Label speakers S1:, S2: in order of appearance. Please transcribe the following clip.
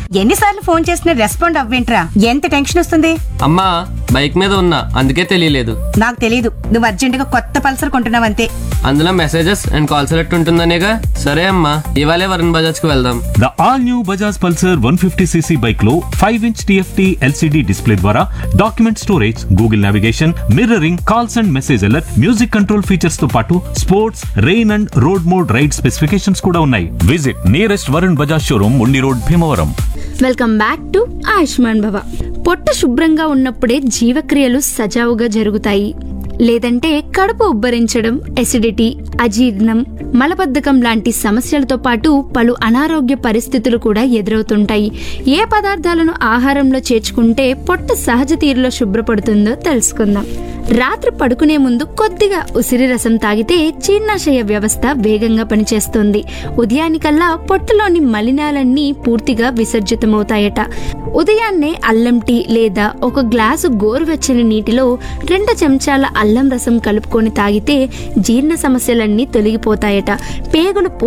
S1: ఎన్నిసార్లు ఫోన్ చేసినా రెస్పాండ్ అవ్వేంట్రా ఎంత టెన్షన్ వస్తుంది
S2: అమ్మా బైక్ మీద ఉన్నా అందుకే తెలియలేదు
S1: నాకు తెలీదు నువ్వు అర్జెంటుగా కొత్త పల్సర్ కొంటున్నావంతే
S2: అందులో మెసేజెస్ అండ్ కాల్ సెలెక్ట్ ఉంటుందనేగా సరే అమ్మా ఇవాళే వరుణ్ బజాజ్ కు వెళ్దాం
S3: the all new Bajaj Pulsar one fifty C C bike లో five inch T F T L C D display ద్వారా document storage Google navigation mirroring calls and message alert music control features తో పాటు sports rain and road mode ride specifications కూడా ఉన్నాయి visit nearest Varun Bajaj showroom Undi road Bhimavaram
S4: welcome back to Ayushman Bhava పొట్ట శుభ్రంగా ఉన్నప్పుడే జీవక్రియలు సజావుగా జరుగుతాయి లేదంటే కడుపు ఉబ్బరించడం ఎసిడిటీ అజీర్ణం మలబద్ధకం లాంటి సమస్యలతో పాటు పలు అనారోగ్య పరిస్థితులు కూడా ఎదురవుతుంటాయి ఏ పదార్థాలను ఆహారంలో చేర్చుకుంటే పొట్ట సహజ తీరులో శుభ్రపడుతుందో తెలుసుకుందాం రాత్రి పడుకునే ముందు కొద్దిగా ఉసిరి రసం తాగితే జీర్ణాశయ వ్యవస్థ వేగంగా పనిచేస్తుంది ఉదయానికల్లా పొట్టలోని మలినాలన్నీ పూర్తిగా విసర్జితమవుతాయట ఉదయాన్నే అల్లం టీ లేదా ఒక గ్లాసు గోరువెచ్చని నీటిలో రెండు చెంచాల అల్లం రసం కలుపుకొని తాగితే జీర్ణ సమస్యలన్నీ తొలగిపోతాయట పేగులు